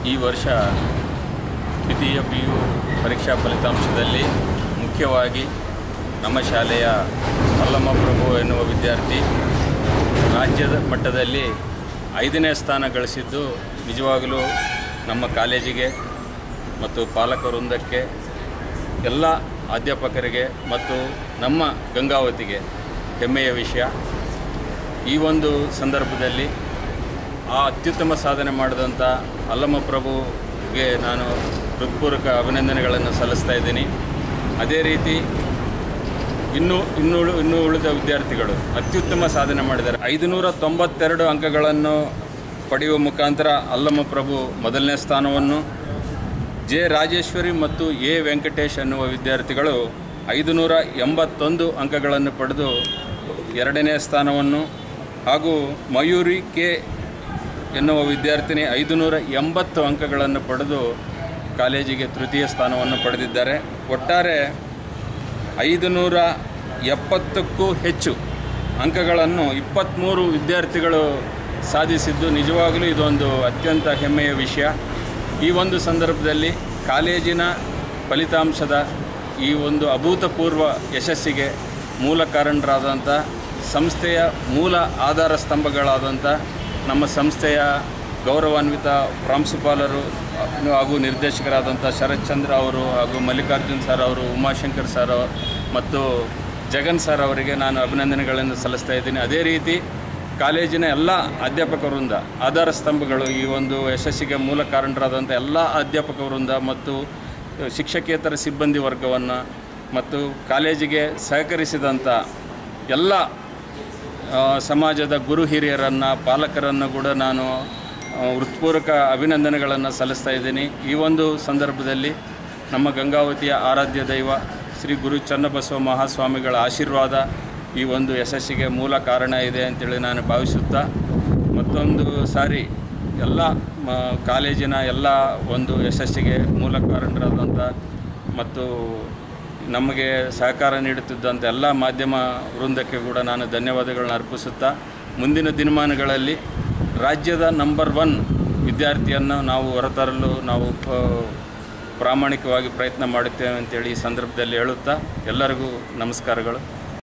ಈ ವರ್ಷ ದ್ವಿತೀಯ ಪಿ ಯು ಪರೀಕ್ಷಾ ಫಲಿತಾಂಶದಲ್ಲಿ ಮುಖ್ಯವಾಗಿ ನಮ್ಮ ಶಾಲೆಯ ಅಲ್ಲಮ್ಮ ಪ್ರಭು ಎನ್ನುವ ವಿದ್ಯಾರ್ಥಿ ರಾಜ್ಯದ ಮಟ್ಟದಲ್ಲಿ ಐದನೇ ಸ್ಥಾನ ಗಳಿಸಿದ್ದು ನಿಜವಾಗಲೂ ನಮ್ಮ ಕಾಲೇಜಿಗೆ ಮತ್ತು ಪಾಲಕ ವೃಂದಕ್ಕೆ ಎಲ್ಲ ಅಧ್ಯಾಪಕರಿಗೆ ಮತ್ತು ನಮ್ಮ ಗಂಗಾವತಿಗೆ ಹೆಮ್ಮೆಯ ವಿಷಯ ಈ ಒಂದು ಸಂದರ್ಭದಲ್ಲಿ ಆ ಅತ್ಯುತ್ತಮ ಸಾಧನೆ ಮಾಡಿದಂಥ ಅಲ್ಲಮ್ಮ ಪ್ರಭುಗೆ ನಾನು ಹೃತ್ಪೂರ್ವಕ ಅಭಿನಂದನೆಗಳನ್ನು ಸಲ್ಲಿಸ್ತಾ ಇದ್ದೀನಿ ಅದೇ ರೀತಿ ಇನ್ನೂ ಇನ್ನೂ ಉಳು- ಇನ್ನೂ ಉಳಿದ ವಿದ್ಯಾರ್ಥಿಗಳು ಅತ್ಯುತ್ತಮ ಸಾಧನೆ ಮಾಡಿದ್ದಾರೆ ಐದುನೂರ ತೊಂಬತ್ತೆರಡು ಅಂಕಗಳನ್ನು ಪಡೆಯುವ ಮುಖಾಂತರ ಅಲ್ಲಮ್ಮ ಪ್ರಭು ಮೊದಲನೇ ಸ್ಥಾನವನ್ನು ಜೆ ರಾಜೇಶ್ವರಿ ಮತ್ತು ಎ ವೆಂಕಟೇಶ್ ಅನ್ನುವ ವಿದ್ಯಾರ್ಥಿಗಳು ಐದುನೂರ ಎಂಬತ್ತೊಂದು ಅಂಕಗಳನ್ನು ಪಡೆದು ಎರಡನೇ ಸ್ಥಾನವನ್ನು ಹಾಗೂ ಮಯೂರಿ ಕೆ ಎನ್ನುವ ವಿದ್ಯಾರ್ಥಿನಿ ಐದುನೂರ ಎಂಬತ್ತು ಅಂಕಗಳನ್ನು ಪಡೆದು ಕಾಲೇಜಿಗೆ ತೃತೀಯ ಸ್ಥಾನವನ್ನು ಪಡೆದಿದ್ದಾರೆ ಒಟ್ಟಾರೆ ಐದು ನೂರ ಎಪ್ಪತ್ತಕ್ಕೂ ಹೆಚ್ಚು ಅಂಕಗಳನ್ನು ಇಪ್ಪತ್ತ್ಮೂರು ವಿದ್ಯಾರ್ಥಿಗಳು ಸಾಧಿಸಿದ್ದು ನಿಜವಾಗಲೂ ಇದೊಂದು ಅತ್ಯಂತ ಹೆಮ್ಮೆಯ ವಿಷಯ ಈ ಒಂದು ಸಂದರ್ಭದಲ್ಲಿ ಕಾಲೇಜಿನ ಫಲಿತಾಂಶದ ಈ ಒಂದು ಅಭೂತಪೂರ್ವ ಯಶಸ್ಸಿಗೆ ಮೂಲ ಕಾರಣರಾದಂಥ ಸಂಸ್ಥೆಯ ಮೂಲ ಆಧಾರ ಸ್ತಂಭಗಳಾದಂಥ ನಮ್ಮ ಸಂಸ್ಥೆಯ ಗೌರವಾನ್ವಿತ ಪ್ರಾಂಶುಪಾಲರು ಹಾಗೂ ನಿರ್ದೇಶಕರಾದಂಥ ಶರತ್ ಚಂದ್ರ ಅವರು ಹಾಗೂ ಮಲ್ಲಿಕಾರ್ಜುನ್ ಸರ್ ಅವರು ಉಮಾಶಂಕರ್ ಸರ್ ಅವ- ಮತ್ತು ಜಗನ್ ಸರ್ ಅವರಿಗೆ ನಾನು ಅಭಿನಂದನೆಗಳನ್ನು ಸಲ್ಲಿಸ್ತಾ ಇದ್ದೀನಿ ಅದೇ ರೀತಿ ಕಾಲೇಜಿನ ಎಲ್ಲ ಅಧ್ಯಾಪಕ ವೃಂದ ಆಧಾರ ಸ್ತಂಭಗಳು ಈ ಒಂದು ಯಶಸ್ಸಿಗೆ ಮೂಲ ಕಾರಣರಾದಂಥ ಎಲ್ಲ ಅಧ್ಯಾಪಕ ವೃಂದ ಮತ್ತು ಶಿಕ್ಷಕೇತರ ಸಿಬ್ಬಂದಿ ವರ್ಗವನ್ನು ಮತ್ತು ಕಾಲೇಜಿಗೆ ಸಹಕರಿಸಿದಂಥ ಎಲ್ಲ ಆ, ಸಮಾಜದ ಗುರು ಹಿರಿಯರನ್ನು ಪಾಲಕರನ್ನು ಕೂಡ ನಾನು ಆ, ಹೃತ್ಪೂರ್ವಕ ಅಭಿನಂದನೆಗಳನ್ನು ಸಲ್ಲಿಸ್ತಾ ಇದ್ದೀನಿ ಈ ಒಂದು ಸಂದರ್ಭದಲ್ಲಿ ನಮ್ಮ ಗಂಗಾವತಿಯ ಆರಾಧ್ಯ ದೈವ ಶ್ರೀ ಗುರು ಚನ್ನಬಸವ ಮಹಾಸ್ವಾಮಿಗಳ ಆಶೀರ್ವಾದ ಈ ಒಂದು ಯಶಸ್ಸಿಗೆ ಮೂಲ ಕಾರಣ ಇದೆ ಅಂತೇಳಿ ನಾನು ಭಾವಿಸುತ್ತಾ ಮತ್ತೊಂದು ಸಾರಿ ಎಲ್ಲ ಮ ಕಾಲೇಜಿನ ಎಲ್ಲ ಒಂದು ಯಶಸ್ಸಿಗೆ ಮೂಲ ಕಾರಣರಾದಂಥ ಮತ್ತು ನಮಗೆ ಸಹಕಾರ ನೀಡುತ್ತಿದ್ದಂಥ ಎಲ್ಲ ಮಾಧ್ಯಮ ವೃಂದಕ್ಕೆ ಕೂಡ ನಾನು ಧನ್ಯವಾದಗಳನ್ನ ಅರ್ಪಿಸುತ್ತಾ ಮುಂದಿನ ದಿನಮಾನಗಳಲ್ಲಿ ರಾಜ್ಯದ ನಂಬರ್ ಒನ್ ವಿದ್ಯಾರ್ಥಿಯನ್ನು ನಾವು ಹೊರತರಲು ನಾವು ಆ, ಪ್ರಾಮಾಣಿಕವಾಗಿ ಪ್ರಯತ್ನ ಮಾಡುತ್ತೇವೆ ಅಂತೇಳಿ ಈ ಸಂದರ್ಭದಲ್ಲಿ ಹೇಳುತ್ತಾ ಎಲ್ಲರಿಗೂ ನಮಸ್ಕಾರಗಳು